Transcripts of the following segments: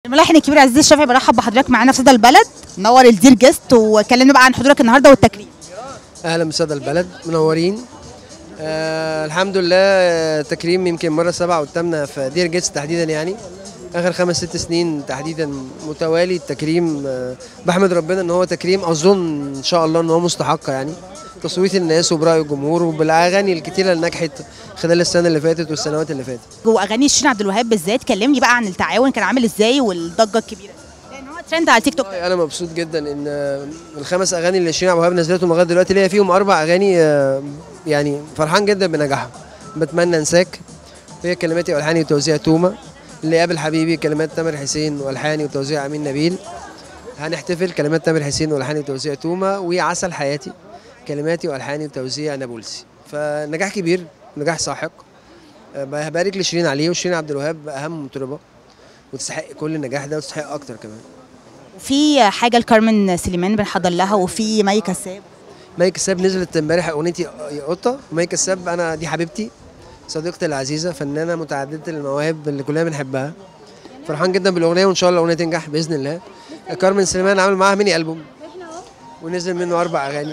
الملحن الكبير عزيز الشافعي برحب بحضرتك معانا في صدى البلد نور الدير جيست وكلمنا بقى عن حضورك النهارده والتكريم اهلا بسادة البلد منورين آه الحمد لله آه، تكريم يمكن مره سبعه والثامنه في دير جيتس تحديدا يعني اخر خمس ست سنين تحديدا متوالي التكريم آه بحمد ربنا ان هو تكريم اظن ان شاء الله ان هو مستحق يعني تصويت الناس وبراي الجمهور وبالاغاني الكتيره اللي نجحت خلال السنه اللي فاتت والسنوات اللي فاتت جوه اغاني شيرين عبد الوهاب بالذات كلمني بقى عن التعاون كان عامل ازاي والضجه الكبيره لان هو ترند على تيك توك والله انا مبسوط جدا ان آه، الخمس اغاني اللي شيرين عبد الوهاب نزلتهم لغايه دلوقتي ليا فيهم اربع اغاني آه، يعني فرحان جدا بنجاحهم بتمنى انساك هي كلماتي والحاني وتوزيع توما اللي قابل حبيبي كلمات تامر حسين والحاني وتوزيع امين نبيل هنحتفل كلمات تامر حسين والحاني وتوزيع توما وعسل حياتي كلماتي والحاني وتوزيع نابلسي فنجاح كبير نجاح ساحق آه، ببارك لشيرين عليه وشيرين عبد الوهاب اهم مطربه وتستحق كل النجاح ده وتستحق اكتر كمان وفي حاجه لكارمن سليمان بنحضر لها وفي مي كساب ماي كساب نزلت امبارح اغنيتي يا قطه ماي كساب انا دي حبيبتي صديقتي العزيزه فنانه متعدده المواهب اللي كلنا بنحبها فرحان جدا بالاغنيه وان شاء الله الاغنيه تنجح باذن الله كارمن سليمان عامل معاها ميني البوم ونزل منه اربع اغاني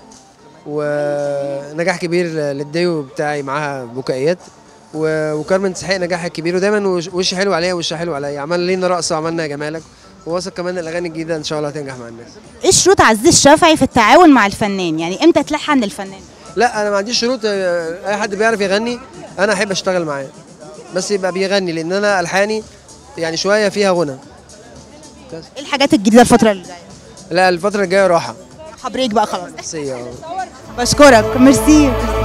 ونجاح كبير للديو بتاعي معاها بكائيات و- وكارمن تستحق نجاح كبير ودايما وش وش حلو عليها وش حلو عليا عمل لينا رقصه وعملنا يا جمالك وواثق كمان الاغاني الجديده ان شاء الله هتنجح مع الناس ايه شروط عزيز الشافعي في التعاون مع الفنان يعني امتى تلحن الفنان لا انا ما عنديش شروط آه، اي حد بيعرف يغني انا احب اشتغل معاه بس يبقى بيغني لان انا الحاني يعني شويه فيها غنى ايه الحاجات الجديده الفتره اللي جايه لا الفتره الجايه راحه بريك بقى خلاص نفسيه آه. بشكرك ميرسي